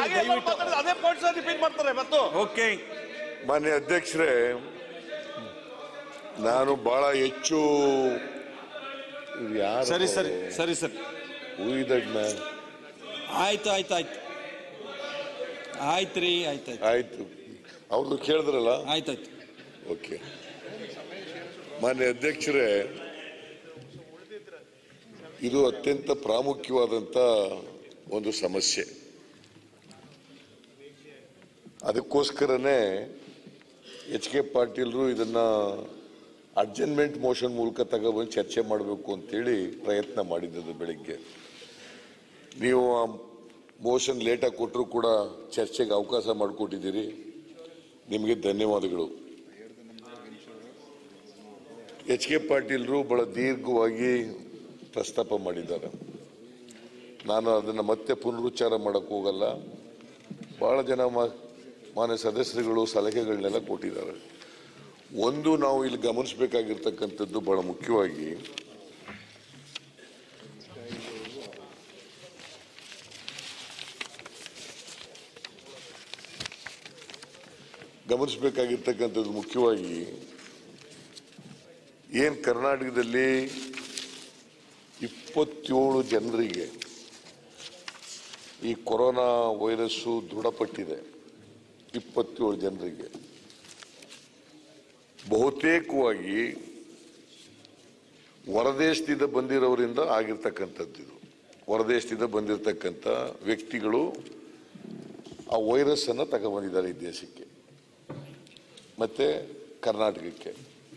ದಯವಿಟ್ಟು ಅದೇ points repeat ಮಾಡ್ತಾರೆ ಮತ್ತು ಓಕೆ ಮಾನ್ಯ ಅಧ್ಯಕ್ಷರೇ ನಾನು ಬಹಳ ಹೆಚ್ಚು ಇವ್ರು ಯಾರು ಸರಿ ಸರಿ ಸರಿ ಸರಿ Who is that man? ಆಯ್ತು ಆಯ್ತು ಆಯ್ತು ಆಯ್ತು ರೀ ಆಯ್ತು ಆಯ್ತು ಆಯ್ತು ಅವ್ರದ್ದು ಕೇಳಿದ್ರಲ್ಲ ಆಯ್ತಾಯ್ತು ಓಕೆ ಮಾನ್ಯ ಅಧ್ಯಕ್ಷರೇ ಇದು ಅತ್ಯಂತ ಪ್ರಾಮುಖ್ಯವಾದಂಥ ಒಂದು ಸಮಸ್ಯೆ ಅದಕ್ಕೋಸ್ಕರನೇ ಎಚ್ ಕೆ ಪಾಟೀಲ್ರು ಇದನ್ನ ಅಡ್ಜನ್ಮೆಂಟ್ ಮೋಷನ್ ಮೂಲಕ ತಗೊಬಂದು ಚರ್ಚೆ ಮಾಡಬೇಕು ಅಂತೇಳಿ ಪ್ರಯತ್ನ ಮಾಡಿದ್ದದು ಬೆಳಿಗ್ಗೆ ನೀವು ಆ ಮೋಷನ್ ಲೇಟಾಗಿ ಕೊಟ್ಟರು ಕೂಡ ಚರ್ಚೆಗೆ ಅವಕಾಶ ಮಾಡಿಕೊಟ್ಟಿದ್ದೀರಿ ನಿಮಗೆ ಧನ್ಯವಾದಗಳು ಎಚ್ ಕೆ ಪಾಟೀಲ್ರು ಬಹಳ ದೀರ್ಘವಾಗಿ ಪ್ರಸ್ತಾಪ ಮಾಡಿದ್ದಾರೆ ನಾನು ಅದನ್ನು ಮತ್ತೆ ಪುನರುಚ್ಚಾರ ಮಾಡಕ್ಕೆ ಹೋಗಲ್ಲ ಬಹಳ ಜನ ಮಾ- ಮಾನ್ಯ ಸದಸ್ಯರುಗಳು ಸಲಹೆಗಳನ್ನೆಲ್ಲ ಕೊಟ್ಟಿದ್ದಾರೆ ಒಂದು ನಾವು ಇಲ್ಲಿ ಗಮನಿಸಬೇಕಾಗಿರ್ತಕ್ಕಂಥದ್ದು ಬಹಳ ಮುಖ್ಯವಾಗಿ ಗಮನಿಸಬೇಕಾಗಿರ್ತಕ್ಕಂಥದ್ದು ಮುಖ್ಯವಾಗಿ ಏನ್ ಕರ್ನಾಟಕದಲ್ಲಿ ಇಪ್ಪತ್ತೇಳು ಜನರಿಗೆ ಈ ಕೊರೋನಾ ವೈರಸ್ಸು ದೃಢಪಟ್ಟಿದೆ ಇಪ್ಪತ್ತೇಳು ಜನರಿಗೆ ಬಹುತೇಕವಾಗಿ ಹೊರದೇಶದಿಂದ ಬಂದಿರೋರಿಂದ ಆಗಿರ್ತಕ್ಕಂಥದ್ದು ಇದು ಹೊರದೇಶದಿಂದ ಬಂದಿರತಕ್ಕಂಥ ವ್ಯಕ್ತಿಗಳು ಆ ವೈರಸ್ ಅನ್ನು ತಗೊಂಡ್ಬಂದಿದ್ದಾರೆ ಈ ದೇಶಕ್ಕೆ ಮತ್ತೆ ಕರ್ನಾಟಕಕ್ಕೆ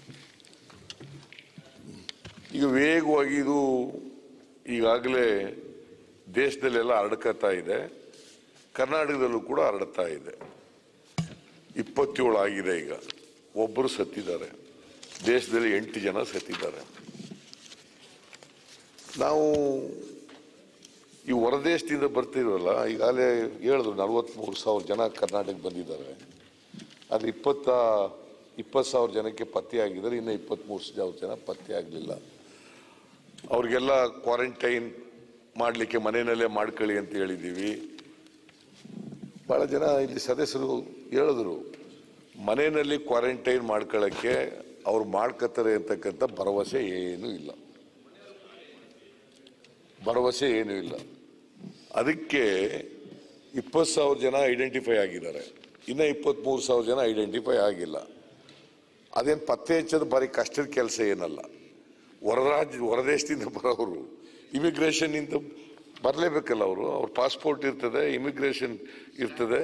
ಈಗ ವೇಗವಾಗಿ ಇದು ಈಗಾಗಲೇ ದೇಶದಲ್ಲೆಲ್ಲ ಹರಡ್ಕತಾ ಇದೆ ಕರ್ನಾಟಕದಲ್ಲೂ ಕೂಡ ಹರಡ್ತಾ ಇದೆ ಇಪ್ಪತ್ತೇಳು ಆಗಿದೆ ಈಗ ಒಬ್ಬರು ಸತ್ತಿದ್ದಾರೆ ದೇಶದಲ್ಲಿ ಎಂಟು ಜನ ಸತ್ತಿದ್ದಾರೆ ನಾವು ಈ ಹೊರದೇಶದಿಂದ ಬರ್ತಿರೋಲ್ಲ ಈಗಾಗಲೇ ಹೇಳಿದ್ರು ನಲವತ್ತ್ಮೂರು ಸಾವಿರ ಜನ ಕರ್ನಾಟಕ ಬಂದಿದ್ದಾರೆ ಅದು ಇಪ್ಪತ್ತ ಇಪ್ಪತ್ತು ಸಾವಿರ ಜನಕ್ಕೆ ಪತ್ತೆ ಆಗಿದ್ದಾರೆ ಇನ್ನು ಇಪ್ಪತ್ತ್ಮೂರು ಸಾವಿರ ಜನ ಪತ್ತೆ ಆಗಲಿಲ್ಲ ಅವ್ರಿಗೆಲ್ಲ ಕ್ವಾರಂಟೈನ್ ಮಾಡಲಿಕ್ಕೆ ಮನೆಯಲ್ಲೇ ಮಾಡ್ಕೊಳ್ಳಿ ಅಂತ ಹೇಳಿದ್ದೀವಿ ಭಾಳ ಜನ ಇಲ್ಲಿ ಸದಸ್ಯರು ಹೇಳಿದ್ರು ಮನೆಯಲ್ಲಿ ಕ್ವಾರಂಟೈನ್ ಮಾಡ್ಕೊಳ್ಳೋಕ್ಕೆ ಅವ್ರು ಮಾಡ್ಕೋತಾರೆ ಅಂತಕ್ಕಂಥ ಭರವಸೆ ಏನೂ ಇಲ್ಲ ಭರವಸೆ ಏನೂ ಇಲ್ಲ ಅದಕ್ಕೆ ಇಪ್ಪತ್ತು ಸಾವಿರ ಜನ ಐಡೆಂಟಿಫೈ ಆಗಿದ್ದಾರೆ ಇನ್ನು ಇಪ್ಪತ್ತ್ಮೂರು ಸಾವಿರ ಜನ ಐಡೆಂಟಿಫೈ ಆಗಿಲ್ಲ ಅದೇನು ಪತ್ತೆ ಹಚ್ಚೋದು ಭಾರಿ ಕಷ್ಟದ ಕೆಲಸ ಏನಲ್ಲ ಹೊರ ರಾಜ್ಯ ಹೊರದೇಶದಿಂದ ಬರೋರು ಇಮಿಗ್ರೇಷನ್ ಇಂದ ಬರಲೇಬೇಕಲ್ಲ ಅವರು ಅವ್ರ ಪಾಸ್ಪೋರ್ಟ್ ಇರ್ತದೆ ಇಮಿಗ್ರೇಷನ್ ಇರ್ತದೆ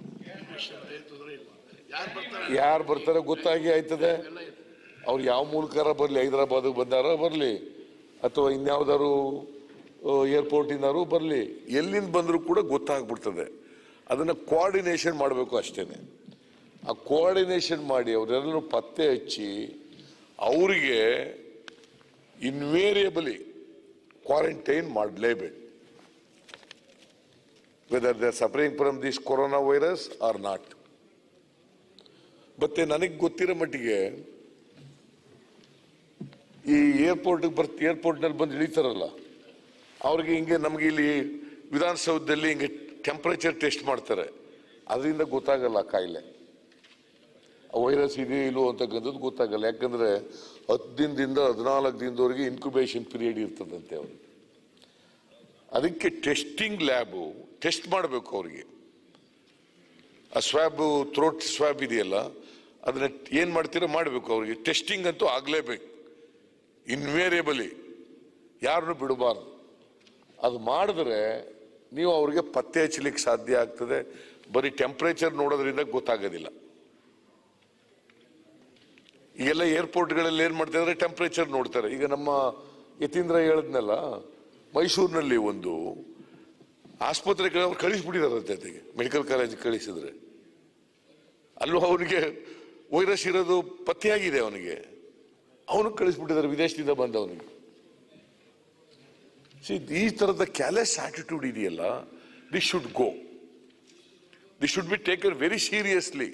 ಯಾರು ಬರ್ತಾರೆ ಗೊತ್ತಾಗಿ ಆಯ್ತದೆ ಅವ್ರು ಯಾವ ಮೂಲಕಾರ ಬರಲಿ ಹೈದರಾಬಾದ್ ಬಂದಾರ ಬರಲಿ ಅಥವಾ ಇನ್ಯಾವ್ದಾರು ಏರ್ಪೋರ್ಟಿಂದಾರು ಬರಲಿ ಎಲ್ಲಿಂದ ಬಂದರೂ ಕೂಡ ಗೊತ್ತಾಗ್ಬಿಡ್ತದೆ ಅದನ್ನ ಕೋಆರ್ಡಿನೇಷನ್ ಮಾಡಬೇಕು ಅಷ್ಟೇನೆ ಆ ಕೋಆರ್ಡಿನೇಷನ್ ಮಾಡಿ ಅವರೆಲ್ಲರೂ ಪತ್ತೆ ಹಚ್ಚಿ ಅವರಿಗೆ ಇನ್ವೇರಿಯಬಲಿ ಕ್ವಾರಂಟೈನ್ ಮಾಡಲೇಬೇಕು whether they suffering from this corona virus are not ಮತ್ತೆ ನನಗೆ ಗೊತ್ತಿರೋ ಮಟ್ಟಿಗೆ ಈ ಏರ್ಪೋರ್ಟ್ ಬರ್ತ ಏರ್ಪೋರ್ಟ್ನಲ್ಲಿ ಬಂದು ಇಳಿತಾರಲ್ಲ ಅವ್ರಿಗೆ ಹಿಂಗೆ ನಮಗೆ ಇಲ್ಲಿ ವಿಧಾನಸೌಧದಲ್ಲಿ ಹಿಂಗೆ ಟೆಂಪರೇಚರ್ ಟೆಸ್ಟ್ ಮಾಡ್ತಾರೆ ಅದರಿಂದ ಗೊತ್ತಾಗಲ್ಲ ಆ ಕಾಯಿಲೆ ವೈರಸ್ ಇದೆಯೋ ಇಲ್ವೋ ಅಂತಕ್ಕಂಥದ್ದು ಗೊತ್ತಾಗಲ್ಲ ಯಾಕಂದ್ರೆ ಹತ್ತು ದಿನದಿಂದ ಹದಿನಾಲ್ಕು ದಿನದವರೆಗೆ ಇನ್ಕ್ಯುಬೇಷನ್ ಪೀರಿಯಡ್ ಇರ್ತದಂತೆ ಅವ್ರಿಗೆ ಅದಕ್ಕೆ ಟೆಸ್ಟಿಂಗ್ ಲ್ಯಾಬು ಟೆಸ್ಟ್ ಮಾಡಬೇಕು ಅವರಿಗೆ ಆ ಸ್ವ್ಯಾಬ್ ಥ್ರೋಟ್ ಸ್ವ್ಯಾಬ್ ಇದೆಯಲ್ಲ ಅದನ್ನ ಏನ್ ಮಾಡ್ತೀರೋ ಮಾಡಬೇಕು ಅವರಿಗೆ ಟೆಸ್ಟಿಂಗ್ ಅಂತೂ ಆಗಲೇಬೇಕು ಇನ್ವೇರಿಯಬಲಿ ಯಾರನ್ನು ಬಿಡಬಾರ್ದು ಅದು ಮಾಡಿದ್ರೆ ನೀವು ಅವ್ರಿಗೆ ಪತ್ತೆ ಹಚ್ಚಲಿಕ್ಕೆ ಸಾಧ್ಯ ಆಗ್ತದೆ ಬರೀ ಟೆಂಪರೇಚರ್ ನೋಡೋದ್ರಿಂದ ಗೊತ್ತಾಗೋದಿಲ್ಲ ಈಗೆಲ್ಲ ಏರ್ಪೋರ್ಟ್ಗಳಲ್ಲಿ ಏನ್ ಮಾಡ್ತಾ ಇದ್ದಾರೆ ಟೆಂಪರೇಚರ್ ನೋಡ್ತಾರೆ ಈಗ ನಮ್ಮ ಯತೀಂದ್ರ ಹೇಳದ್ನಲ್ಲ ಮೈಸೂರಿನಲ್ಲಿ ಒಂದು ಆಸ್ಪತ್ರೆಗೆ ಅವ್ರು ಕಳಿಸ್ಬಿಟ್ಟಿದ್ದಾರೆ ಜೊತೆಗೆ ಮೆಡಿಕಲ್ ಕಾಲೇಜ್ ಕಳಿಸಿದ್ರೆ ಅಲ್ಲೂ ಅವನಿಗೆ ವೈರಸ್ ಇರೋದು ಪತ್ತೆಯಾಗಿದೆ ಅವನಿಗೆ ಅವನು ಕಳಿಸ್ಬಿಟ್ಟಿದ್ದಾರೆ ವಿದೇಶದಿಂದ ಬಂದವನಿಗೆ ಸಿ ಈ ತರದ ಕ್ಯಾಲೆಸ್ ಆಟಿಟ್ಯೂಡ್ ಇದೆಯಲ್ಲ this should go this should be taken very seriously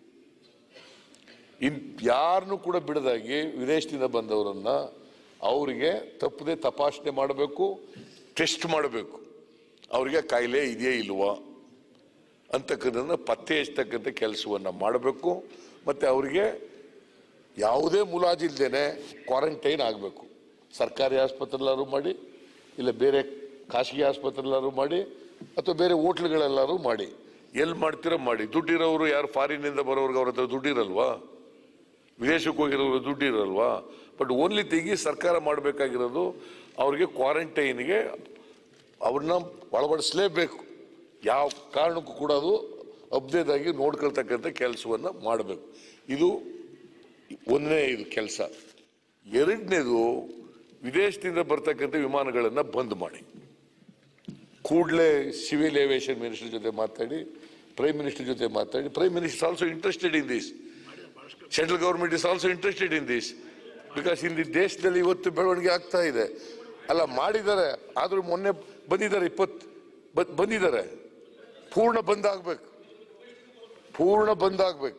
in ಯಾರನ್ನು ಕೂಡ ಬಿಡದಾಗಿ ವಿದೇಶದಿಂದ ಬಂದವರನ್ನ ಅವರಿಗೆ ತಪ್ಪದೆ ತಪಾಸಣೆ ಮಾಡಬೇಕು ಟೆಸ್ಟ್ ಮಾಡಬೇಕು ಅವರಿಗೆ ಕಾಯಿಲೆ ಇದೆಯೇ ಇಲ್ವಾ ಅಂತಕ್ಕದನ್ನ ಪತ್ತೆ ಹಚ್ಚತಕ್ಕಂಥ ಕೆಲಸವನ್ನ ಮಾಡಬೇಕು ಮತ್ತೆ ಅವರಿಗೆ ಯಾವುದೇ ಮುಲಾಜಿಲ್ದೇನೆ ಕ್ವಾರಂಟೈನ್ ಆಗಬೇಕು ಸರ್ಕಾರಿ ಆಸ್ಪತ್ರೆಲ್ಲಾರು ಮಾಡಿ ಇಲ್ಲ ಬೇರೆ ಖಾಸಗಿ ಆಸ್ಪತ್ರೆಲ್ಲಾರು ಮಾಡಿ ಅಥವಾ ಬೇರೆ ಹೋಟ್ಲ್ಗಳೆಲ್ಲಾರು ಮಾಡಿ ಎಲ್ಲಿ ಮಾಡ್ತೀರೋ ಮಾಡಿ ದುಡ್ಡಿರೋರು ಯಾರು ಫಾರಿನಿಂದ ಬರೋರ್ಗೆ ಅವ್ರ ಹತ್ರ ದುಡ್ಡಿರಲ್ವಾ ವಿದೇಶಕ್ಕೆ ಹೋಗಿರೋರು ದುಡ್ಡಿರಲ್ವಾ ಬಟ್ ಓನ್ಲಿ ತಿಂಗಿ ಸರ್ಕಾರ ಮಾಡಬೇಕಾಗಿರೋದು ಅವ್ರಿಗೆ ಕ್ವಾರಂಟೈನ್ಗೆ ಅವ್ರನ್ನ ಒಳಪಡಿಸಲೇಬೇಕು ಯಾವ ಕಾರಣಕ್ಕೂ ಕೂಡ ಅದು ಅಬ್ದೇದಾಗಿ ನೋಡ್ಕೊಳ್ತಕ್ಕಂಥ ಕೆಲಸವನ್ನ ಮಾಡಬೇಕು ಇದು ಒಂದನೇ ಇದು ಕೆಲಸ ಎರಡನೇದು ವಿದೇಶದಿಂದ ಬರ್ತಕ್ಕಂಥ ವಿಮಾನಗಳನ್ನ ಬಂದ್ ಮಾಡಿ ಕೂಡಲೇ ಸಿವಿಲ್ ಏವಿಯೇಷನ್ ಮಿನಿಸ್ಟರ್ ಜೊತೆ ಮಾತಾಡಿ ಪ್ರೈಮ್ ಮಿನಿಸ್ಟರ್ ಜೊತೆ ಮಾತಾಡಿ prime minister also interested in this central government is also interested in this because ಇಲ್ಲಿ ದೇಶದಲ್ಲಿ ಇವತ್ತು ಬೆಳವಣಿಗೆ ಆಗ್ತಾ ಇದೆ ಅಲ್ಲ ಮಾಡಿದ್ದಾರೆ ಆದ್ರೂ ಮೊನ್ನೆ ಬಂದಿದ್ದಾರೆ ಇಪ್ಪತ್ ಬ- ಬಂದಿದ್ದಾರೆ ಪೂರ್ಣ ಬಂದ್ ಆಗ್ಬೇಕು ಪೂರ್ಣ ಬಂದ್ ಆಗ್ಬೇಕು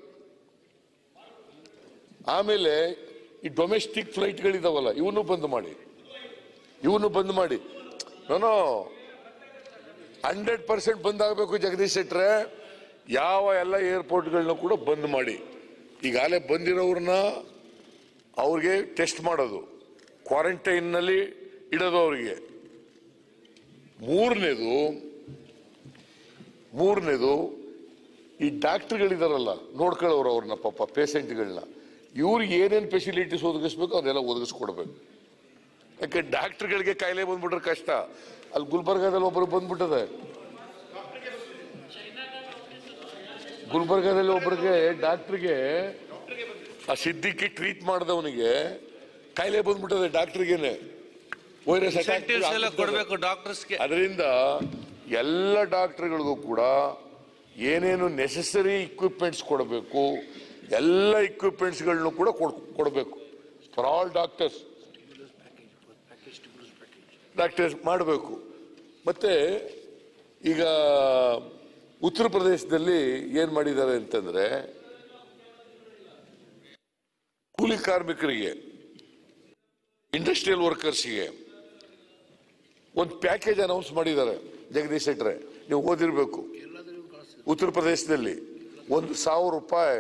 ಆಮೇಲೆ ಈ ಡೊಮೆಸ್ಟಿಕ್ ಫ್ಲೈಟ್ಗಳಿದಾವಲ್ಲ ಇವನು ಬಂದ್ ಮಾಡಿ ಇವನು ಬಂದ್ ಮಾಡಿ ನಾನು ಹಂಡ್ರೆಡ್ ಪರ್ಸೆಂಟ್ ಬಂದ್ ಆಗಬೇಕು ಜಗದೀಶ್ ಶೆಟ್ರೆ ಯಾವ ಎಲ್ಲ ಏರ್ಪೋರ್ಟ್ಗಳನ್ನ ಕೂಡ ಬಂದ್ ಮಾಡಿ ಈಗಾಗಲೇ ಬಂದಿರೋರನ್ನ ಅವ್ರಿಗೆ ಟೆಸ್ಟ್ ಮಾಡೋದು ಕ್ವಾರಂಟೈನ್ ನಲ್ಲಿ ಇಡೋದು ಅವರಿಗೆ ಮೂರನೇದು ಮೂರನೇದು ಈ ಡಾಕ್ಟರ್ಗಳಿದಾರಲ್ಲ ನೋಡ್ಕೊಳ್ಳೋರು ಅವ್ರನ್ನ ಪಾಪ ಪೇಷಂಟ್ಗಳನ್ನ ಇವ್ರಿಗೆ ಏನೇನು ಫೆಸಿಲಿಟೀಸ್ ಒದಗಿಸ್ಬೇಕು ಅದೆಲ್ಲ ಒದಗಿಸ್ಕೊಡ್ಬೇಕು ಯಾಕೆ ಡಾಕ್ಟರ್ಗಳಿಗೆ ಕಾಯಿಲೆ ಬಂದ್ಬಿಟ್ರೆ ಕಷ್ಟ ಅಲ್ಲಿ ಗುಲ್ಬರ್ಗಾದಲ್ಲಿ ಒಬ್ಬರು ಬಂದ್ಬಿಟ್ಟದೆ ಗುಲ್ಬರ್ಗಾದಲ್ಲಿ ಒಬ್ಬರಿಗೆ ಡಾಕ್ಟರ್ಗೆ ಆ ಸಿದ್ದಿಕ್ಕೆ ಟ್ರೀಟ್ ಮಾಡಿದವನಿಗೆ ಕಾಯಿಲೆ ಬಂದ್ಬಿಟ್ಟದೆ ಡಾಕ್ಟರ್ಗೆನೆ ವೈರಸ್ ಇನ್ಸೆಂಟಿವ್ಸ್ ಎಲ್ಲ ಕೊಡಬೇಕು ಡಾಕ್ಟರ್ಸ್ಗೆ ಅದರಿಂದ ಎಲ್ಲ ಡಾಕ್ಟರ್ಗಳಿಗೂ ಕೂಡ ಏನೇನು ನೆಸೆಸರಿ ಇಕ್ವಿಪ್ಮೆಂಟ್ಸ್ ಕೊಡಬೇಕು ಎಲ್ಲ ಇಕ್ವಿಪ್ಮೆಂಟ್ಸ್ಗಳನ್ನು ಕೂಡ ಕೊಡ್- ಕೊಡಬೇಕು ಫಾರ್ ಆಲ್ ಡಾಕ್ಟರ್ಸ್ ಡಾಕ್ಟರ್ಸ್ ಮಾಡಬೇಕು ಮತ್ತೆ ಈಗ ಉತ್ತರ ಪ್ರದೇಶದಲ್ಲಿ ಏನ್ ಮಾಡಿದ್ದಾರೆ ಅಂತಂದ್ರೆ ಕೂಲಿ ಕಾರ್ಮಿಕರಿಗೆ ಇಂಡಸ್ಟ್ರಿಯಲ್ ವರ್ಕರ್ಸ್ಗೆ ಒಂದು ಪ್ಯಾಕೇಜ್ ಅನೌನ್ಸ್ ಮಾಡಿದ್ದಾರೆ ಜಗದೀಶ್ ಶೆಟ್ರೆ ನೀವು ಓದಿರ್ಬೇಕು ಉತ್ತರ ಪ್ರದೇಶದಲ್ಲಿ ಒಂದು ಸಾವಿರ ರೂಪಾಯಿ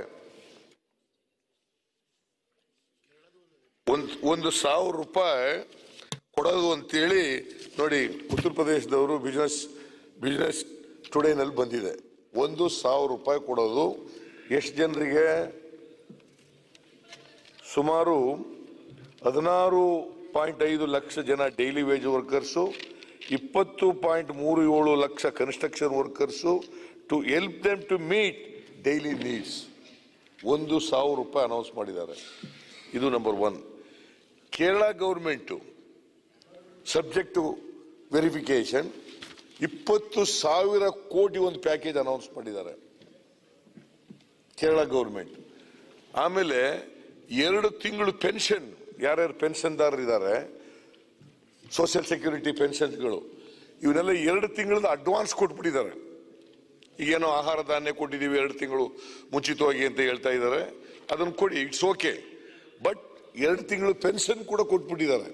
ಒಂದು ಒಂದು ಸಾವಿರ ರೂಪಾಯಿ ಕೊಡೋದು ಅಂತೇಳಿ ನೋಡಿ ಉತ್ತರ ಪ್ರದೇಶದವರು ಬಿಸ್ನೆಸ್ ಬಿಸ್ನೆಸ್ ಟುಡೇನಲ್ಲಿ ಬಂದಿದೆ ಒಂದು ಸಾವಿರ ರೂಪಾಯಿ ಕೊಡೋದು ಎಷ್ಟು ಜನರಿಗೆ ಸುಮಾರು ಹದಿನಾರು ಪಾಯಿಂಟ್ ಐದು ಲಕ್ಷ ಜನ ಡೈಲಿ ವೇಜ್ ವರ್ಕರ್ಸು ಇಪ್ಪತ್ತು ಪಾಯಿಂಟ್ ಮೂರು ಏಳು ಲಕ್ಷ construction workers to help them to meet daily needs ಒಂದು ಸಾವಿರ ರೂಪಾಯಿ ಅನೌನ್ಸ್ ಮಾಡಿದ್ದಾರೆ ಇದು number one Kerala government subject to verification ಇಪ್ಪತ್ತು ಸಾವಿರ ಕೋಟಿ ಒಂದು ಪ್ಯಾಕೇಜ್ ಅನೌನ್ಸ್ ಮಾಡಿದ್ದಾರೆ ಕೇರಳ ಗೌರ್ಮೆಂಟ್ ಆಮೇಲೆ ಎರಡು ತಿಂಗಳು ಪೆನ್ಷನ್ ಯಾರ್ಯಾರು ಪೆನ್ಷನ್ದಾರರಿದ್ದಾರೆ ಸೋಷಿಯಲ್ ಸೆಕ್ಯೂರಿಟಿ ಪೆನ್ಷನ್ಗಳು ಇವನ್ನೆಲ್ಲ ಎರಡು ತಿಂಗಳದ ಅಡ್ವಾನ್ಸ್ ಕೊಟ್ಬಿಟ್ಟಿದ್ದಾರೆ ಈಗೇನೋ ಆಹಾರ ಧಾನ್ಯ ಕೊಟ್ಟಿದ್ದೀವಿ ಎರಡು ತಿಂಗಳು ಮುಂಚಿತವಾಗಿ ಅಂತ ಹೇಳ್ತಾ ಇದ್ದಾರೆ ಅದನ್ನು ಕೊಡಿ ಇಟ್ಸ್ ಓಕೆ ಬಟ್ ಎರಡು ತಿಂಗಳು ಪೆನ್ಷನ್ ಕೂಡ ಕೊಟ್ಬಿಟ್ಟಿದ್ದಾರೆ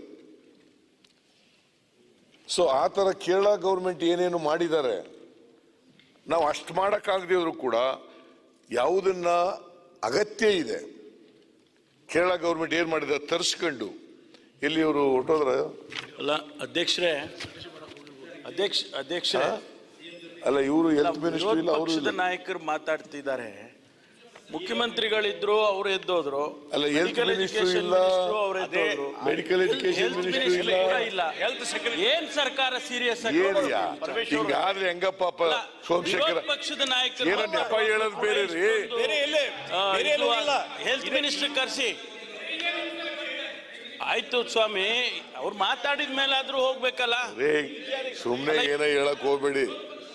ಸೊ ಆ ತರ ಕೇರಳ ಗೌರ್ಮೆಂಟ್ ಏನೇನು ಮಾಡಿದ್ದಾರೆ ನಾವು ಅಷ್ಟು ಮಾಡಕ್ಕಾಗದೇ ಇದ್ರು ಕೂಡ ಯಾವುದನ್ನ ಅಗತ್ಯ ಇದೆ ಕೇರಳ ಗೌರ್ಮೆಂಟ್ ಏನ್ ಮಾಡಿದೆ ತರಿಸ್ಕೊಂಡು ಎಲ್ಲಿ ಅವರು ಹೊಟ್ಟೋದ್ರ ಅಲ್ಲ ಅಧ್ಯಕ್ಷರೇ ಅಧ್ಯಕ್ಷ ಅಧ್ಯಕ್ಷರೇ ಅಲ್ಲ ಇವರು ಅಲ್ಲ, ಹೆಲ್ತ್ ಮಿನಿಸ್ಟರ್ ವಿರೋಧ ಇಲ್ಲ ಅವರು ಪಕ್ಷದ ನಾಯಕರು ಮಾತಾಡ್ತಿದ್ದಾರೆ ಮುಖ್ಯಮಂತ್ರಿಗಳಿದ್ರು ಅವ್ರು ಎದ್ದೋದ್ರು ಅಲ್ಲ, health Medical minister education ಇಲ್ಲ. minister ಅವ್ರು ಎದ್ದೋದ್ರು medical education Health minister minister ಇಲ್ಲ ಕೂಡ ಇಲ್ಲ ಹೆಲ್ತ್ ಸೆಕ್ರೆಟರಿ ಏನ್ ಸರ್ಕಾರ ಸೀರಿಯಸ್ ಆಗಿ ಏನ್ಯಾ ಪರಮೇಶ್ವರ್ ಅವ್ರೆ. ಹಿಂಗಾದ್ರೆ ಹೆಂಗ ಪಾಪ ಅಲ್ಲ, ಸೋಮಶೇಖರ ವಿರೋಧ ಪಕ್ಷದ ನಾಯಕರು ಏನೋ ನೆಪ ಹೇಳೋದು ಬೇರೆ ರೀ ಬೇರೆ ಎಲ್ಲೇ ಬೇರೆ ಎಲ್ಲೂ ಇಲ್ಲ ಹೆಲ್ತ್ ಮಿನಿಸ್ಟರ್ ಕರ್ಸಿ ಆಯ್ತು ಸ್ವಾಮಿ ಅವ್ರು ಮಾತಾಡಿದ ಮೇಲಾದ್ರೂ ಹೋಗ್ಬೇಕಲ್ಲ ರೇ ಸುಮ್ನೆ ಏನೋ ಹೇಳಕ್ ಹೋಗ್ಬೇಡಿ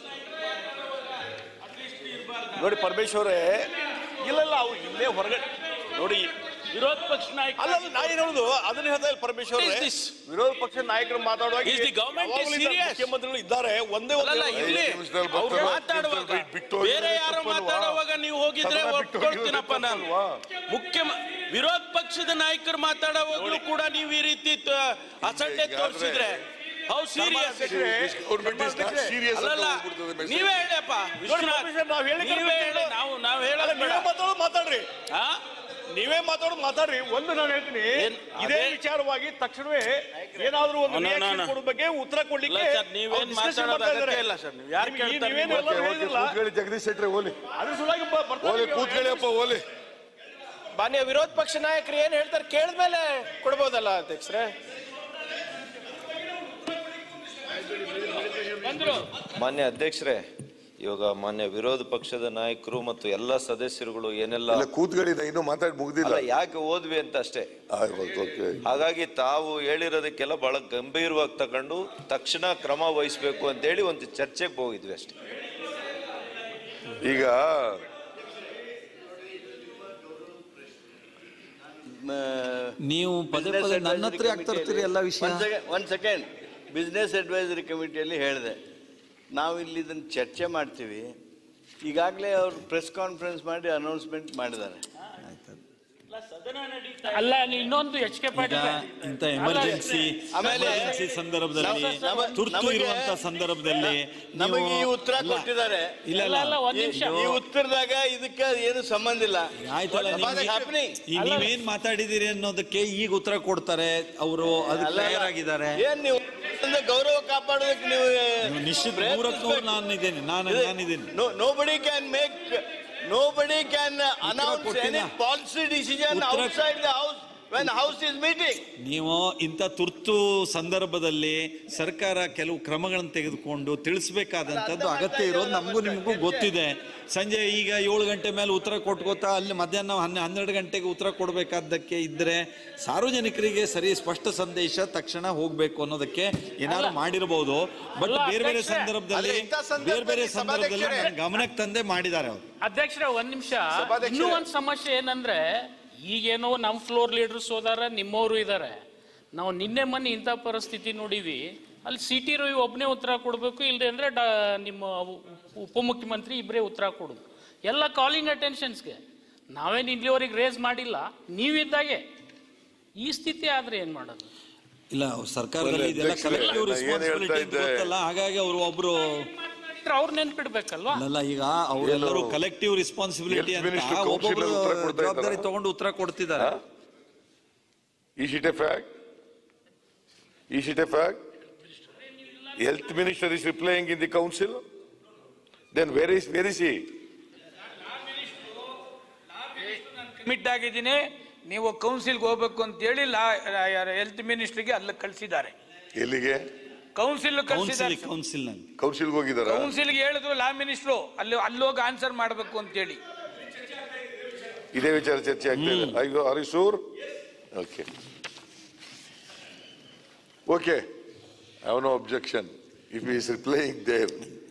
ನೋಡಿ ಪರಮೇಶ್ವರೇ ಇಲ್ಲ ಇಲ್ಲ ಅವ್ರು ಇಲ್ಲೇ ಹೊರಗಡೆ ನೋಡಿ ವಿರೋಧ ಪಕ್ಷ ಅಲ್ಲ ನಾಯಕ ಅಲ್ಲ, ನಾ ಏನ್ ಹೇಳುದು ಅದನ್ನ ಹೇಳ್ತಾ ಇಲ್ಲ ಪರಮೇಶ್ವರ What is this? ವಿರೋಧ ಪಕ್ಷ ನಾಯಕರು ಮಾತಾಡುವಾಗ Is the government ಯಾವಾಗ್ಲೂ is ಇದ್ದಾರೆ, serious? ಮುಖ್ಯಮಂತ್ರಿಗಳು ಇದ್ದಾರೆ ಒಂದೇ ಒಂದು ಅಲ್ಲಲ್ಲ ಹೇಳೋದು. ಇಲ್ಲಿ ಐದು ನಿಮಿಷದಲ್ಲಿ ಅವ್ರು ಬರ್ತಾರೆ, ಮಾತಾಡುವಾಗ ಹತ್ತು ನಿಮಿಷದಲ್ಲಿ ಬಿಟ್ಟು ಹೋಗಿದ್ರೆ ಬೇರೆ ಯಾರು ತಪ್ಪಲ್ವಾ? ಮಾತಾಡುವಾಗ ನೀವು ಹೋಗಿದ್ರೆ ಸದನ ಬಿಟ್ಟು ಒಪ್ಕೊಳ್ತೀನಪ್ಪ ಹೋಗಿದ್ರೆ ನಾನು ತಪ್ಪಲ್ವಾ? ಮುಖ್ಯ ವಿರೋಧ ಪಕ್ಷದ ನಾಯಕರು ಮಾತಾಡುವಾಗಲೂ ಕೂಡ ನೀವು ಈ ರೀತಿ ತ- ಅಸಡ್ಡೆ ಹೀಗಾದ್ರೆ ತೋರಿಸಿದ್ರೆ how serious government is not serious ಅಂತ ಅಲ್ಲಲ್ಲ ಹೋಗ್ಬಿಡ್ತದೆ message. ನೀವೇ ಹೇಳಪ್ಪ ವಿಶ್ವನಾಥ್ ಪರಮೇಶ್ವರ್, ನಾವ್ ಹೇಳಿದ್ರೆ ನೀವೇ ಹೇಳಿ ಬಿಟ್ಟಿದ್ದು. ನಾವು ನಾವು ಅಲ್ಲ, ಹೇಳೋದು ಬೇಡ ನೀವೇ ಮಾತಾಡೋದು ಮಾತಾಡ್ರಿ ಆ? ನೀವೇ ಮಾತಾಡೋದು ಮಾತಾಡ್ರಿ ಒಂದು ನಾನು ಹೇಳ್ತೀನಿ ಏನ್- ಇದೇ ಅದೇ- ವಿಚಾರವಾಗಿ ತಕ್ಷಣವೇ ಏನಾದ್ರೂ ಒಂದು No, no, no, reaction no. ಕೊಡೋ ಬಗ್ಗೆ ಉತ್ತರ ಇಲ್ಲ ಕೊಡ್ಲಿಕ್ಕೆ ಸರ್ ನೀವೇನ್ ಅವ್ರು discussion ಮಾತಾಡೋದು ಮಾಡ್ತಾ ಅಗತ್ಯ ಇದ್ದಾರೆ. ಇಲ್ಲ ಸರ್ ನೀವು ಯಾರು ನಿಮ್ಗೆ ಈ ಕೇಳ್ತಾರೆ ನೀವೇನು ನೀವು? ಎಲ್ಲ ಓಕೆ, ಓಕೆ, ಹೇಳಿದ್ರಲ್ಲ, ಕೂತ್ಕೊಳ್ಳಿ ಜಗದೀಶ್ ಶೆಟ್ರೆ ಓಲಿ ಅದ್ರ ಸಲುವಾಗಿ ಬ- ಬರ್ತಾ ಓಲಿ ಇದೀವಿ. ಕೂತ್ಕೊಳ್ಳಿ ಅಪ್ಪ ಓಲಿ ಮಾನ್ಯ ವಿರೋಧ ಪಕ್ಷ ನಾಯಕರು ಏನ್ ಹೇಳ್ತಾರೆ ಕೇಳಿದ್ಮೇಲೆ ಕೊಡ್ಬೋದಲ್ಲ ಅಧ್ಯಕ್ಷರೇ ಮಾನ್ಯ ಅಧ್ಯಕ್ಷರೇ ಇವಾಗ ಮಾನ್ಯ ವಿರೋಧ ಪಕ್ಷದ ನಾಯಕರು ಮತ್ತು ಎಲ್ಲ ಸದಸ್ಯರುಗಳು ಏನೆಲ್ಲ ಇಲ್ಲ ಕೂತ್ಕೊಳ್ಳಿ ನಾ ಇನ್ನೂ ಮಾತಾಡಿ ಮುಗ್ದಿಲ್ಲ ಅಲ್ಲ ಯಾಕೆ ಓದ್ವಿ ಅಂತ ಅಷ್ಟೇ ಆಯ್ತು, ಓಕೆ ಹಾಗಾಗಿ ತಾವು ಹೇಳಿರೋದಕ್ಕೆಲ್ಲ ಬಹಳ ಗಂಭೀರವಾಗಿ ತಗೊಂಡು ತಕ್ಷಣ ಕ್ರಮ ವಹಿಸಬೇಕು ಅಂತೇಳಿ ಒಂದು ಚರ್ಚೆಗೆ ಹೋಗಿದ್ವಿ ಅಷ್ಟೇ ಈಗ ನೀವು ಪದೇ ಪದೇ ನನ್ನ ಹತ್ರ ಯಾಕೆ ತರ್ತೀರಿ ಎಲ್ಲ ವಿಷಯ ಒಂದ್ ಸೆಕೆಂಡ್ ಬಿಸ್ನೆಸ್ ಅಡ್ವೈಸರಿ ಕಮಿಟಿಯಲ್ಲಿ ಹೇಳಿದೆ ನಾವು ಇಲ್ಲಿ ಇದನ್ನು ಚರ್ಚೆ ಮಾಡ್ತೀವಿ ಈಗಾಗಲೇ ಅವರು ಪ್ರೆಸ್ ಕಾನ್ಫರೆನ್ಸ್ ಮಾಡಿ ಅನೌನ್ಸ್ಮೆಂಟ್ ಮಾಡಿದ್ದಾರೆ ಅಲ್ಲ ಅಲ್ಲಿ ಇನ್ನೊಂದು ಎಚ್ ಕೆ ಈಗ ಪಾಟೀಲ್ ಇಂಥ ಎಮರ್ಜೆನ್ಸಿ ಆಮೇಲೆ ಎಮರ್ಜೆನ್ಸಿ ಸಂದರ್ಭದಲ್ಲಿ ನಮ್ಮ- ತುರ್ತು ನಮಗೆ- ಇರುವಂತ ಸಂದರ್ಭದಲ್ಲಿ ನಮಗೆ ಈ ನೀವು- ಉತ್ತರ ಅಲ್ಲ, ಕೊಟ್ಟಿದ್ದಾರೆ ಇಲ್ಲ ಅಲ್ಲ, ಅಲ್ಲ, ಇಲ್ಲ ಒಂದ್ ನಿಮಿಷ. ಈ ಉತ್ತರದಾಗ ಇದಕ್ಕೆ ಏನು ಸಂಬಂಧ ಇಲ್ಲ ಆಯ್ತಲ್ಲ What is ನಿಮ್ಗೆ- happening? ಈ ನೀವೇನ್ ಮಾತಾಡಿದಿರಿ ಅನ್ನೋದಕ್ಕೆ ಈಗ ಉತ್ತರ ಕೊಡ್ತಾರೆ ಅವರು ಅದಕ್ಕೆ ಅಲ್ಲ, ತಯಾರಾಗಿದ್ದಾರೆ ಆಗಿದ್ದಾರೆ ಏನ್ ನೀವು ಒಂದು ಗೌರವ ಕಾಪಾಡೋದಕ್ಕೆ ನೀವು ನೀವು ನಿಶ್ಚಿತ ನೂರಕ್ಕೆ ನೂರು ನಾನು ಇದ್ದೇನೆ ನಾನು ನಾನಿದ್ದೀನಿ nobody can make nobody can announce ಕೊಟ್ಟಿಲ್ಲ. ಎನಿ ಪಾಲಿಸಿ ಡಿಸಿಷನ್ ಉತ್ತರ- outside the house when house is meeting ನೀವು ಇಂಥ ತುರ್ತು ಸಂದರ್ಭದಲ್ಲಿ ಸರ್ಕಾರ ಕೆಲವು ಕ್ರಮಗಳನ್ನು ತೆಗೆದುಕೊಂಡು ತಿಳಿಸ್ಬೇಕಾದಂಥದ್ದು ಅಗತ್ಯ ಇರೋದು ನಮಗೂ ನಿಮಗೂ ಗೊತ್ತಿದೆ ಸಂಜೆ ಈಗ ಏಳು ಗಂಟೆ ಮೇಲೆ ಉತ್ತರ ಕೊಟ್ಕೋತಾ ಅಲ್ಲಿ ಮಧ್ಯಾಹ್ನ ಹನ್ನೆ ಹನ್ನೆರಡು ಗಂಟೆಗೆ ಉತ್ತರ ಕೊಡಬೇಕಾದ್ದಕ್ಕೆ ಇದ್ರೆ ಸಾರ್ವಜನಿಕರಿಗೆ ಸರಿ ಸ್ಪಷ್ಟ ಸಂದೇಶ ತಕ್ಷಣ ಹೋಗ್ಬೇಕು ಅನ್ನೋದಕ್ಕೆ ಏನಾದ್ರು ಮಾಡಿರಬಹುದು ಬಟ್ ಅಲ್ಲ, ಬೇರೆ ಬೇರೆ ಅಧ್ಯಕ್ಷರೇ. ಸಂದರ್ಭದಲ್ಲಿ ಅದೇ ಇಂಥ ಸಂದರ್ಭದಲ್ಲಿ ಬೇರೆ ಬೇರೆ ಸಂದರ್ಭದಲ್ಲಿ ಸಭಾಧ್ಯಕ್ಷರೇ. ನನ್ನ ಗಮನಕ್ಕೆ ತಂದೆ ಮಾಡಿದ್ದಾರೆ ಅವರು ಅಧ್ಯಕ್ಷರೇ ಒಂದ್ ನಿಮಿಷ ಸಭಾಧ್ಯಕ್ಷರೇ. ಇನ್ನೂ ಒಂದ್ ಸಮಸ್ಯೆ ಏನಂದ್ರೆ ಈಗೇನೋ ನಮ್ ಫ್ಲೋರ್ ಲೀಡರ್ಸ್ ಹೋದಾರ ನಿಮ್ಮವರು ಇದಾರೆ ನಾವು ನಿನ್ನೆ ಮೊನ್ನೆ ಇಂಥ ಪರಿಸ್ಥಿತಿ ನೋಡಿವಿ ಅಲ್ಲಿ ಸಿ ಟಿ ರವಿ ಒಬ್ಬನೇ ಉತ್ತರ ಕೊಡಬೇಕು ಇಲ್ಲದೆ ಅಂದ್ರೆ ಡಾ ನಿಮ್ಮ ಉ- ಉಪಮುಖ್ಯಮಂತ್ರಿ ಇಬ್ಬರೇ ಉತ್ತರ ಕೊಡೋದು ಎಲ್ಲ ಕಾಲಿಂಗ್ ಅಟೆನ್ಷನ್ಸ್ಗೆ ನಾವೇನು ಇಲ್ಲಿವರೆಗೆ ರೇಸ್ ಮಾಡಿಲ್ಲ ನೀವಿದ್ದಾಗೆ ಈ ಸ್ಥಿತಿ ಆದ್ರೆ ಏನ್ ಮಾಡೋದು ಇಲ್ಲ ಸರ್ಕಾರದಲ್ಲಿ ಇದೆಲ್ಲ ಅಧ್ಯಕ್ಷರೇ, ಕಲೆಕ್ಟಿವ್ ನಾನು ಏನ್ ಹೇಳ್ತಾ ರೆಸ್ಪಾನ್ಸಿಬಿಲಿಟಿ ಇದ್ದೆ? ಗೊತ್ತಲ್ಲ ಹಾಗಾಗಿ ಅವರು ಒಬ್ರು ಅವ್ರು ನೆನ್ಪಿಡ್ಬೇಕಲ್ವಾ ಅಲ್ಲ ಈಗ ಅವರೆಲ್ಲರೂ ಕಲೆಕ್ಟಿವ್ ರೆಸ್ಪಾನ್ಸಿಬಿಲಿಟಿ Health ಅಂತ Minister Council ಒಬ್ಬೊಬ್ರು ಅಲ್ಲಿ ಉತ್ತರ ಕೊಡ್ತಾ ಜವಾಬ್ದಾರಿ ಇದ್ದಾರಾ? ತಗೊಂಡು ಉತ್ತರ ಕೊಡ್ತಿದ್ದಾರೆ Is it a fact? Is it a fact? Health Minister is replying in the council? Then where is, where is he? Commit ಆಗಿದ್ದೀನಿ ನೀವು ಕೌನ್ಸಿಲ್ಗೆ ಹೋಗ್ಬೇಕು ಅಂತೇಳಿ ಲಾ ಹೆಲ್ತ್ ಮಿನಿಸ್ಟ್ರಿಗೆ ಅಲ್ಲಿ ಕಳಿಸಿದ್ದಾರೆ ಎಲ್ಲಿಗೆ ಕೌನ್ಸಿಲ್ ಕೌನ್ಸಿಲ್ ಕಳಿಸಿದ್ದಾರೆ ಕೌನ್ಸಿಲ್ ನಲ್ಲಿ ಕೌನ್ಸಿಲ್ಗೆ ಹೋಗಿದಾರ ಕೌನ್ಸಿಲ್ಗೆ ಹೇಳಿದ್ರು ಲಾ ಮಿನಿಸ್ಟ್ರು ಅಲ್ಲಿ ಅಲ್ಲೋಗಿ ಆನ್ಸರ್ ಮಾಡಬೇಕು ಅಂತೇಳಿ ಇದೇ ವಿಚಾರ ಚರ್ಚೆ ಆಗ್ತಾ ಇದೆ ಅಯ್ಯೋ are you sure okay okay I have no objection if is replying there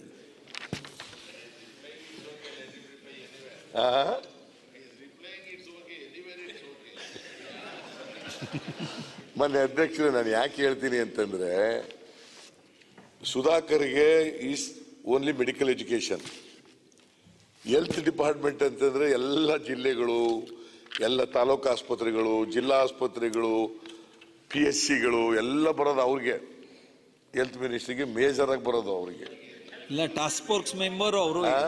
ಮೊನ್ನೆ ಅಧ್ಯಕ್ಷರು ನಾನು ಯಾಕೆ ಹೇಳ್ತೀನಿ ಅಂತಂದ್ರೆ ಸುಧಾಕರ್ಗೆ is only medical education health department ಅಂತಂದ್ರೆ ಎಲ್ಲ ಜಿಲ್ಲೆಗಳು ಎಲ್ಲ ತಾಲೂಕು ಆಸ್ಪತ್ರೆಗಳು ಜಿಲ್ಲಾ ಆಸ್ಪತ್ರೆಗಳು ಪಿ ಎಸ್ ಸಿಗಳು ಎಲ್ಲ ಬರೋದು ಅವ್ರಿಗೆ ಹೆಲ್ತ್ ಮಿನಿಸ್ಟ್ರಿಗೆ ಮೇಜರ್ ಆಗಿ ಬರೋದು ಅವ್ರಿಗೆ ಇಲ್ಲ ಟಾಸ್ಕ್ ಫೋರ್ಸ್ ಮೆಂಬರ್ ಅವರು ಆ?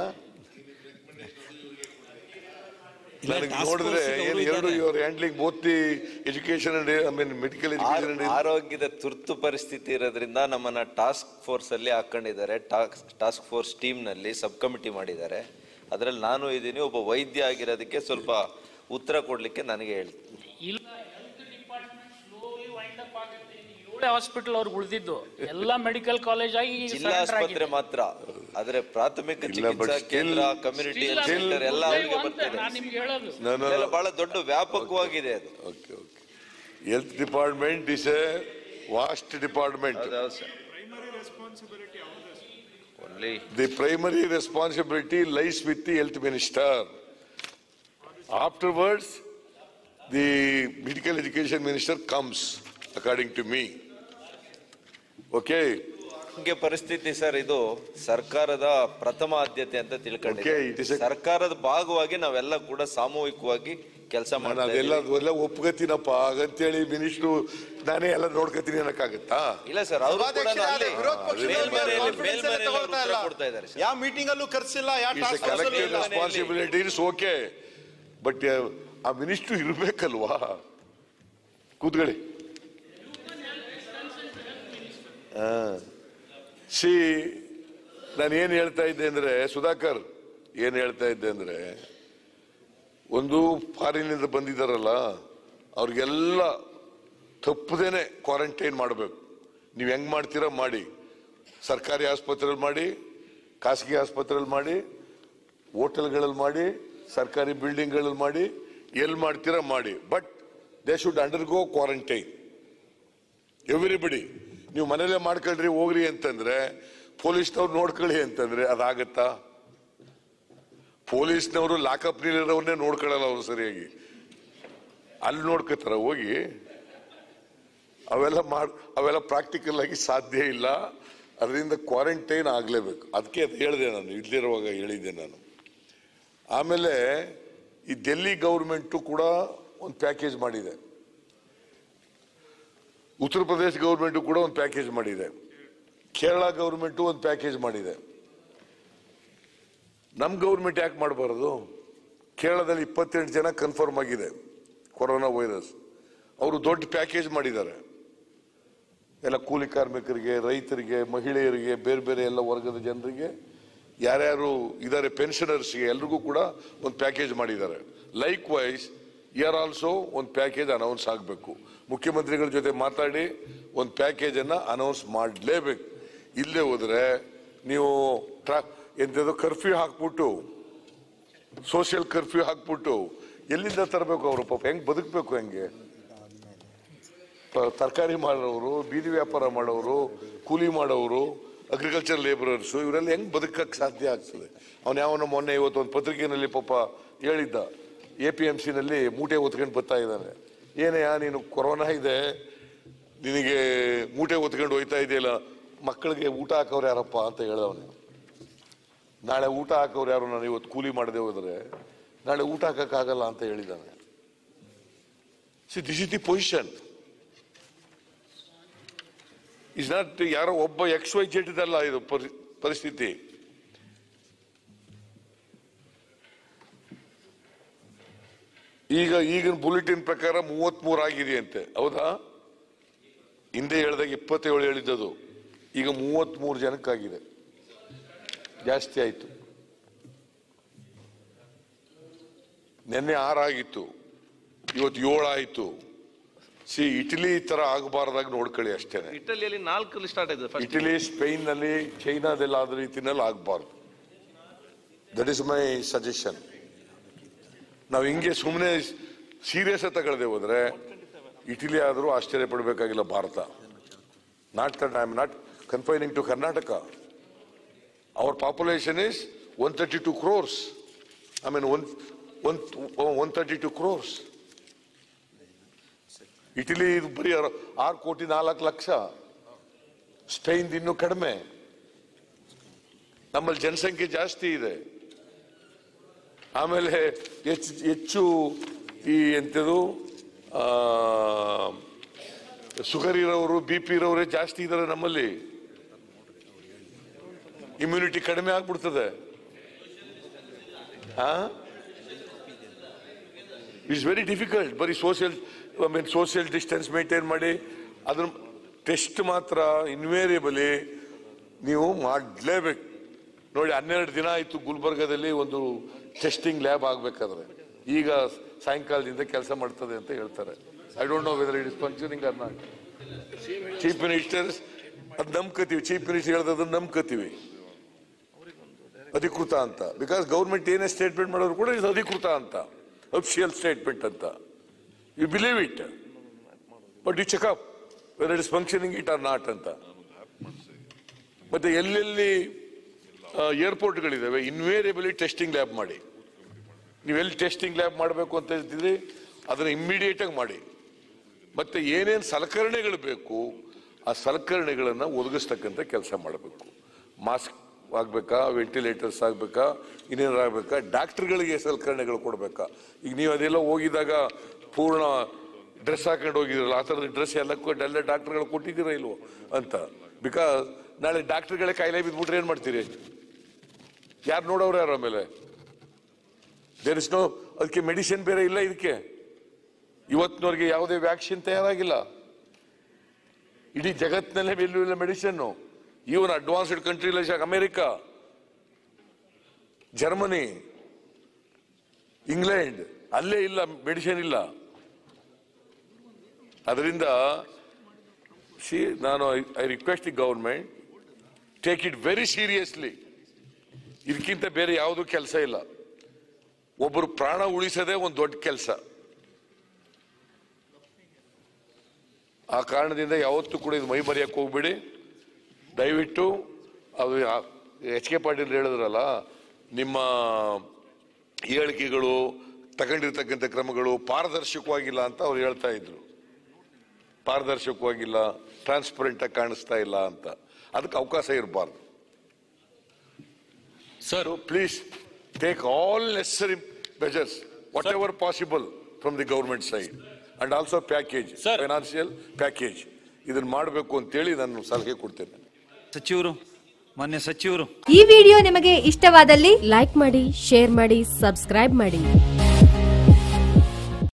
ನನಗೆ ನೋಡಿದ್ರೆ ಏನು ಎರಡು ಇವ್ರ handling both the education and I mean medical education ಆರ್- ಆರೋಗ್ಯದ ತುರ್ತು ಪರಿಸ್ಥಿತಿ ಇರೋದ್ರಿಂದ ನಮ್ಮನ್ನ ಟಾಸ್ಕ್ ಫೋರ್ಸ್ ಅಲ್ಲಿ ಹಾಕೊಂಡಿದ್ದಾರೆ ಟಾಸ್ಕ್ ಫೋರ್ಸ್ ಟೀಮ್ ನಲ್ಲಿ ಸಬ್ ಕಮಿಟಿ ಮಾಡಿದ್ದಾರೆ ಅದ್ರಲ್ಲಿ ನಾನು ಇದ್ದೀನಿ ಒಬ್ಬ ವೈದ್ಯ ಆಗಿರೋದಕ್ಕೆ ಸ್ವಲ್ಪ ಉತ್ತರ ಕೊಡ್ಲಿಕ್ಕೆ ನನಗೆ ಹೇಳ್ತೀನಿ ಇಲ್ಲ health department slowly wind up ಆಗುತ್ತೆ ಏಳೇ ಹಾಸ್ಪಿಟಲ್ ಅವ್ರಿಗೆ ಉಳಿದಿದ್ದು ಎಲ್ಲ ಮೆಡಿಕಲ್ ಕಾಲೇಜ್ ಆಗಿ ಈಗ ಜಿಲ್ಲಾ surrender ಆಸ್ಪತ್ರೆ ಆಗಿದೆ. ಮಾತ್ರ ಆದ್ರೆ ಪ್ರಾಥಮಿಕ ಇಲ್ಲ, but ಚಿಕಿತ್ಸಾ still- ಕೇಂದ್ರ ಕಮ್ಯುನಿಟಿ Still ಹೆಲ್ತ್ ಸೆಂಟರ್ ಎಲ್ಲ ಅದು ಅವರಿಗೆ ಒಂದೇ, ಬರ್ತದೆ ನಾನ್ ನಿಮ್ಗೆ ಹೇಳೋದು ಇದೆಲ್ಲ ಬಹಳ ದೊಡ್ಡ ವ್ಯಾಪಕವಾಗಿದೆ ಅದು okay okay health department is a vast department only The primary responsibility lies with the health minister. Afterwards, the medical education minister comes, according to me. Okay, ಆರೋಗ್ಯ ಪರಿಸ್ಥಿತಿ ಸರ್ ಇದು ಸರ್ಕಾರದ ಪ್ರಥಮ ಆದ್ಯತೆ ಅಂತ Okay, it is ತಿಳ್ಕೊಂಡಿದ್ದೀವಿ a- ಸರ್ಕಾರದ ಭಾಗವಾಗಿ ನಾವೆಲ್ಲ ಕೂಡ ಸಾಮೂಹಿಕವಾಗಿ ಕೆಲಸ ನಾನು ಮಾಡ್ತಾ ಅದೆಲ್ಲ ಇದೀವಿ. ಅದೆಲ್ಲ ಒಪ್ಕೋತೀನಪ್ಪ ಹಾಗಂತೇಳಿ ಮಿನಿಸ್ಟ್ರು ನಾನೇ ಎಲ್ಲ ನೋಡ್ಕೋತೀನಿ ಅನ್ನಕ್ಕಾಗತ್ತಾ ಇಲ್ಲ ಸರ್ ಅವರು ಸಭಾಧ್ಯಕ್ಷರೇ, ಅದೇ ವಿರೋಧ ಪಕ್ಷದವ್ರು ಮೇಲ್ಮನೆಯಲ್ಲಿ confidence ಎಲ್ಲ ಮೇಲ್ಮನೆಯಲ್ಲಿ ತಗೊಳ್ತಾ ಉತ್ತರ ಇಲ್ಲ. ಕೊಡ್ತಾ ಇದ್ದಾರೆ ಸರ್. ಯಾವ ಮೀಟಿಂಗ್ ಅಲ್ಲೂ ಕರ್ಸಿಲ್ಲ ಯಾವ ಇಟ್ಸ್ ಟಾಸ್ಕ್ ಫೋರ್ಸ್ ಕಲೆಕ್ಟಿವ್ ಇಲ್ಲ ರೆಸ್ಪಾನ್ಸಿಬಿಲಿಟಿ ಇಟ್ಸ್ ಓಕೆ ಬಟ್ ಆ ಮಿನಿಸ್ಟ್ರು ಇರ್ಬೇಕಲ್ವಾ ಕೂತ್ಕೊಳ್ಳಿ ಸಿ ನಾನು ಏನು ಹೇಳ್ತಾ ಇದ್ದೆ ಅಂದ್ರೆ ಸುಧಾಕರ್ ಏನು ಹೇಳ್ತಾ ಇದ್ದೆ ಅಂದ್ರೆ ಒಂದು ಫಾರಿನಿಂದ ಬಂದಿದ್ದಾರಲ್ಲ ಅವ್ರಿಗೆಲ್ಲ ತಪ್ಪದೇನೆ ಕ್ವಾರಂಟೈನ್ ಮಾಡಬೇಕು ನೀವು ಹೆಂಗ್ ಮಾಡ್ತೀರಾ ಮಾಡಿ ಸರ್ಕಾರಿ ಆಸ್ಪತ್ರೆಯಲ್ಲಿ ಮಾಡಿ ಖಾಸಗಿ ಆಸ್ಪತ್ರೆಯಲ್ಲಿ ಮಾಡಿ ಹೋಟೆಲ್ಗಳಲ್ಲಿ ಮಾಡಿ ಸರ್ಕಾರಿ ಬಿಲ್ಡಿಂಗ್ಗಳಲ್ಲಿ ಮಾಡಿ ಎಲ್ಲಿ ಮಾಡ್ತೀರಾ ಮಾಡಿ but they should undergo quarantine everybody ನೀವು ಮನೇಲೆ ಮಾಡ್ಕೊಳ್ರಿ ಹೋಗ್ರಿ ಅಂತಂದ್ರೆ ಪೊಲೀಸ್ನವ್ರು ನೋಡ್ಕೊಳ್ಳಿ ಅಂತಂದ್ರೆ ಅದಾಗತ್ತಾ ಪೊಲೀಸ್ನವರು ಲಾಕಪ್ ನೀಲಿರೋವನ್ನೇ ನೋಡ್ಕೊಳ್ಳಲ್ಲ ಅವರು ಸರಿಯಾಗಿ ಅಲ್ಲಿ ನೋಡ್ಕೋತಾರ ಹೋಗಿ ಅವೆಲ್ಲ ಮಾಡ್ ಅವೆಲ್ಲ ಪ್ರಾಕ್ಟಿಕಲ್ ಆಗಿ ಸಾಧ್ಯ ಇಲ್ಲ ಅದರಿಂದ ಕ್ವಾರಂಟೈನ್ ಆಗ್ಲೇಬೇಕು ಅದಕ್ಕೆ ಅದು ಹೇಳಿದೆ ನಾನು ಇಲ್ಲಿರುವಾಗ ಹೇಳಿದ್ದೆ ನಾನು ಆಮೇಲೆ ಈ ಡೆಲ್ಲಿ ಗೌರ್ಮೆಂಟು ಕೂಡ ಒಂದು ಪ್ಯಾಕೇಜ್ ಮಾಡಿದೆ ಉತ್ತರ ಪ್ರದೇಶ ಗೌರ್ಮೆಂಟು ಕೂಡ ಒಂದು ಪ್ಯಾಕೇಜ್ ಮಾಡಿದೆ ಕೇರಳ ಗೌರ್ಮೆಂಟು ಒಂದು ಪ್ಯಾಕೇಜ್ ಮಾಡಿದೆ ನಮ್ಮ ಗೌರ್ಮೆಂಟ್ ಯಾಕೆ ಮಾಡಬಾರದು ಕೇರಳದಲ್ಲಿ ಇಪ್ಪತ್ತೆಂಟು ಜನ ಕನ್ಫರ್ಮ್ ಆಗಿದೆ ಕೊರೋನಾ ವೈರಸ್ ಅವರು ದೊಡ್ಡ ಪ್ಯಾಕೇಜ್ ಮಾಡಿದ್ದಾರೆ ಎಲ್ಲ ಕೂಲಿ ಕಾರ್ಮಿಕರಿಗೆ ರೈತರಿಗೆ ಮಹಿಳೆಯರಿಗೆ ಬೇರೆ ಬೇರೆ ಎಲ್ಲ ವರ್ಗದ ಜನರಿಗೆ ಯಾರ್ಯಾರು ಇದ್ದಾರೆ ಪೆನ್ಷನರ್ಸ್ಗೆ ಎಲ್ರಿಗೂ ಕೂಡ ಒಂದು ಪ್ಯಾಕೇಜ್ ಮಾಡಿದ್ದಾರೆ ಲೈಕ್ ವೈಸ್ ಇಯರ್ ಆಲ್ಸೋ ಒಂದು ಪ್ಯಾಕೇಜ್ ಅನೌನ್ಸ್ ಆಗಬೇಕು ಮುಖ್ಯಮಂತ್ರಿಗಳ ಜೊತೆ ಮಾತಾಡಿ ಒಂದು ಪ್ಯಾಕೇಜ್ ಅನ್ನ ಅನೌನ್ಸ್ ಮಾಡಲೇಬೇಕು ಇಲ್ಲೇ ಹೋದ್ರೆ ನೀವು ಟ್ರಾ ಎಂಥದ್ದು ಕರ್ಫ್ಯೂ ಹಾಕ್ಬಿಟ್ಟು ಸೋಷಿಯಲ್ ಕರ್ಫ್ಯೂ ಹಾಕ್ಬಿಟ್ಟು ಎಲ್ಲಿಂದ ತರಬೇಕು ಅವರು ಪಾಪ ಹೆಂಗ್ ಬದುಕಬೇಕು ಹೆಂಗೆ ಪ- ತರಕಾರಿ ಮಾಡೋರು ಬೀದಿ ವ್ಯಾಪಾರ ಮಾಡೋರು ಕೂಲಿ ಮಾಡೋರು ಅಗ್ರಿಕಲ್ಚರ್ ಲೇಬರರ್ಸ್ ಇವರೆಲ್ಲ ಹೆಂಗ್ ಬದುಕಕ್ಕೆ ಸಾಧ್ಯ ಆಗ್ತದೆ ಅವನು ಯಾವನ ಮೊನ್ನೆ ಇವತ್ತು ಒಂದು ಪತ್ರಿಕೆಯಲ್ಲಿ ಪಾಪ ಹೇಳಿದ್ದ ಎ ಪಿ ಎಂ ಸಿನಲ್ಲಿ ಮೂಟೆ ಹೊತ್ಕೊಂಡು ಬರ್ತಾ ಇದ್ದಾನೆ ಏನಯ್ಯ ನೀನು ಕೊರೋನಾ ಇದೆ ನಿನಗೆ ಮೂಟೆ ಹೊತ್ಕೊಂಡು ಹೋಯ್ತಾ ಇದೆಯಲ್ಲ ಮಕ್ಕಳಿಗೆ ಊಟ ಹಾಕೋರು ಯಾರಪ್ಪ ಅಂತ ಹೇಳ್ದವನು ನಾಳೆ ಊಟ ಹಾಕೋರು ಯಾರು ನಾನು ಇವತ್ತು ಕೂಲಿ ಮಾಡದೆ ಹೋದ್ರೆ ನಾಳೆ ಊಟ ಹಾಕಕ್ಕಾಗಲ್ಲ ಅಂತ ಹೇಳಿದ್ದಾನೆ see this is the position is not ಯಾರೋ ಒಬ್ಬ ಎಕ್ಸ್ ವೈ ಜೆಡ್ ಇದಲ್ಲ ಇದು ಪರಿ- ಪರಿಸ್ಥಿತಿ ಈಗ ಈಗಿನ ಬುಲೆಟಿನ್ ಪ್ರಕಾರ ಮೂವತ್ಮೂರು ಆಗಿದೆಯಂತೆ ಹೌದಾ ಹಿಂದೆ ಹೇಳಿದಾಗ ಇಪ್ಪತ್ತೇಳು ಹೇಳಿದ್ದದು ಈಗ ಮೂವತ್ಮೂರು ಜನಕ್ಕಾಗಿದೆ ಜಾಸ್ತಿ ಆಯ್ತು ನಿನ್ನೆ ಆರಾಗಿತ್ತು ಇವತ್ತು ಏಳು ಆಯ್ತು ಸಿ ಇಟಲಿ ತರ ಆಗಬಾರ್ದಾಗ ನೋಡ್ಕೊಳ್ಳಿ ಅಷ್ಟೇನೆ ಇಟಲಿಯಲ್ಲಿ ನಾಲ್ಕಲ್ಲಿ ಸ್ಟಾರ್ಟ್ ಆಗಿದೆ ಫಸ್ಟ್ ಇಟಲಿ ಸ್ಪೇನ್ ನಲ್ಲಿ ಚೈನಾದಲ್ಲಿ ಆದ ರೀತಿನಲ್ಲಿ ಆಗಬಾರ್ದು ದಟ್ ಇಸ್ ಮೈ ಸಜೆಷನ್ ನಾವು ಹಿಂಗೆ ಸುಮ್ಮನೆ ಸೀರಿಯಸ್ ತಗೊಳ್ದೆ ಹೋದ್ರೆ ಇಟಲಿ ಆದರೂ ಆಶ್ಚರ್ಯ ಪಡಬೇಕಾಗಿಲ್ಲ Bharat not that I am not confining to Karnataka our population is one thirty two crores I mean one one one thirty two crores Italy ಇದು ಬರೀ ಅರ- ಆರು ಕೋಟಿ ನಾಲ್ಕು ಲಕ್ಷ ಸ್ಪೇನ್ ಇನ್ನೂ ಕಡಿಮೆ ನಮ್ಮಲ್ಲಿ ಜನಸಂಖ್ಯೆ ಜಾಸ್ತಿ ಇದೆ ಆಮೇಲೆ ಹೆಚ್ಚು ಹೆಚ್ಚು ಈ ಎಂಥದು ಆ, ಶುಗರ್ ಇರೋರು ಬಿ ಪಿ ಇರೋರೇ ಜಾಸ್ತಿ ಇದ್ದಾರೆ ನಮ್ಮಲ್ಲಿ ಇಮ್ಯುನಿಟಿ ಕಡಿಮೆ ಆಗ್ಬಿಡ್ತದೆ ಇಟ್ಸ್ ವೆರಿ ಡಿಫಿಕಲ್ಟ್ ಬರೀ social I mean social distance maintain ಮಾಡಿ ಅದ್ರ ಟೆಸ್ಟ್ ಮಾತ್ರ ಇನ್ವೇರಿಯಬಲಿ ನೀವು ಮಾಡಲೇಬೇಕು ನೋಡಿ ಹನ್ನೆರಡು ದಿನ ಆಯ್ತು ಗುಲ್ಬರ್ಗದಲ್ಲಿ ಒಂದು ಟೆಸ್ಟಿಂಗ್ ಲ್ಯಾಬ್ ಆಗ್ಬೇಕಾದ್ರೆ ಈಗ ಸಾಯಂಕಾಲದಿಂದ ಕೆಲಸ ಮಾಡ್ತದೆ ಅಂತ ಹೇಳ್ತಾರೆ I don't know whether it is functioning or not chief ministers ಅದ್ ನಂಬ್ಕೋತೀವಿ ಚೀಫ್ ಮಿನಿಸ್ಟರ್ ಹೇಳ್ದದನ್ನ ನಂಬ್ಕೋತೀವಿ ಅಧಿಕೃತ ಅಂತ ಬಿಕಾಸ್ ಗೌರ್ಮೆಂಟ್ ಏನೇ ಸ್ಟೇಟ್ಮೆಂಟ್ ಮಾಡೋರು ಕೂಡ ಇದು ಅಧಿಕೃತ ಅಂತ ಅಫಿಷಿಯಲ್ ಸ್ಟೇಟ್ಮೆಂಟ್ ಅಂತ you believe it but you check up whether it is functioning it are not ಅಂತ ಮತ್ತೆ ಎಲ್ಲೆಲ್ಲಿ ಏರ್ಪೋರ್ಟ್ಗಳಿದ್ದಾವೆ ಇನ್ವೇರಿಯಬಲಿ ಟೆಸ್ಟಿಂಗ್ ಲ್ಯಾಬ್ ಮಾಡಿ ನೀವೆಲ್ಲಿ ಟೆಸ್ಟಿಂಗ್ ಲ್ಯಾಬ್ ಮಾಡಬೇಕು ಅಂತ ಹೇಳ್ತಿದ್ರಿ ಅದನ್ನ ಇಮ್ಮಿಡಿಯೇಟ್ ಆಗಿ ಮಾಡಿ ಮತ್ತೆ ಏನೇನು ಸಲಕರಣೆಗಳು ಬೇಕು ಆ ಸಲಕರಣೆಗಳನ್ನು ಒದಗಿಸ್ತಕ್ಕಂಥ ಕೆಲಸ ಮಾಡಬೇಕು ಮಾಸ್ಕ್ ಆಗ್ಬೇಕಾ ವೆಂಟಿಲೇಟರ್ಸ್ ಆಗ್ಬೇಕಾ ಇನ್ನೇನಾರು ಆಗ್ಬೇಕಾ ಡಾಕ್ಟರ್ಗಳಿಗೆ ಸಲಕರಣೆಗಳು ಕೊಡ್ಬೇಕಾ ಈಗ ನೀವು ಅದೆಲ್ಲ ಹೋಗಿದಾಗ ಪೂರ್ಣ ಡ್ರೆಸ್ ಹಾಕೊಂಡು ಹೋಗಿದ್ರಲ್ಲ ಆ ಥರದ ಡ್ರೆಸ್ ಎಲ್ಲ ಕೊಟ್ಟು ಎಲ್ಲ ಡಾಕ್ಟರ್ಗಳು ಕೊಟ್ಟಿದ್ದೀರಾ ಇಲ್ವೋ ಅಂತ ಬಿಕಾಸ್ ನಾಳೆ ಡಾಕ್ಟರ್ಗಳೇ ಕಾಯಿಲೆ ಬಿದ್ಬಿಟ್ರೆ ಏನು ಮಾಡ್ತೀರಿ ಯಾರು ನೋಡೋರು ಯಾರು ಆಮೇಲೆ ದೇರ್ ಇಸ್ ನೋ ಅದಕ್ಕೆ ಮೆಡಿಸಿನ್ ಬೇರೆ ಇಲ್ಲ ಇದಕ್ಕೆ ಇವತ್ತಿನವರೆಗೆ ಯಾವುದೇ ವ್ಯಾಕ್ಸಿನ್ ತಯಾರಾಗಿಲ್ಲ ಇಡೀ ಜಗತ್ತಿನಲ್ಲೇ ಎಲ್ಲೂ ಇಲ್ಲ medicine even advanced country like America Germany England ಅಲ್ಲೇ ಇಲ್ಲ ಮೆಡಿಸಿನ್ ಇಲ್ಲ ಅದರಿಂದ ಸಿ ನಾನು I request the government take it very seriously ಇದಕ್ಕಿಂತ ಬೇರೆ ಯಾವುದೂ ಕೆಲಸ ಇಲ್ಲ ಒಬ್ಬರು ಪ್ರಾಣ ಉಳಿಸೋದೇ ಒಂದು ದೊಡ್ಡ ಕೆಲಸ ಆ ಕಾರಣದಿಂದ ಯಾವತ್ತೂ ಕೂಡ ಇದು ಮೈ ಮರೆಯಕ್ಕೆ ಹೋಗ್ಬೇಡಿ ದಯವಿಟ್ಟು ಅದು ಎಚ್ ಕೆ ಪಾಟೀಲ್ ಹೇಳಿದ್ರಲ್ಲ ನಿಮ್ಮ ಹೇಳಿಕೆಗಳು ತಗೊಂಡಿರ್ತಕ್ಕಂಥ ಕ್ರಮಗಳು ಪಾರದರ್ಶಕವಾಗಿಲ್ಲ ಅಂತ ಅವ್ರು ಹೇಳ್ತಾ ಇದ್ರು ಪಾರದರ್ಶಕವಾಗಿಲ್ಲ ಟ್ರಾನ್ಸ್ಪರೆಂಟ್ ಆಗಿ ಕಾಣಿಸ್ತಾ ಇಲ್ಲ ಅಂತ ಅದಕ್ಕೆ ಅವಕಾಶ ಇರಬಾರ್ದು sir please take all necessary measures whatever possible from the government side and also package financial package ಇದನ್ನ ಮಾಡಬೇಕು ಅಂತೇಳಿ ನಾನು ಸಲಹೆ ಕೊಡ್ತೇನೆ ಸಚಿವರು ಮಾನ್ಯ ಸಚಿವರು ಈ ವಿಡಿಯೋ ನಿಮಗೆ ಇಷ್ಟವಾದಲ್ಲಿ ಲೈಕ್ ಮಾಡಿ ಶೇರ್ ಮಾಡಿ ಸಬ್ಸ್ಕ್ರೈಬ್ ಮಾಡಿ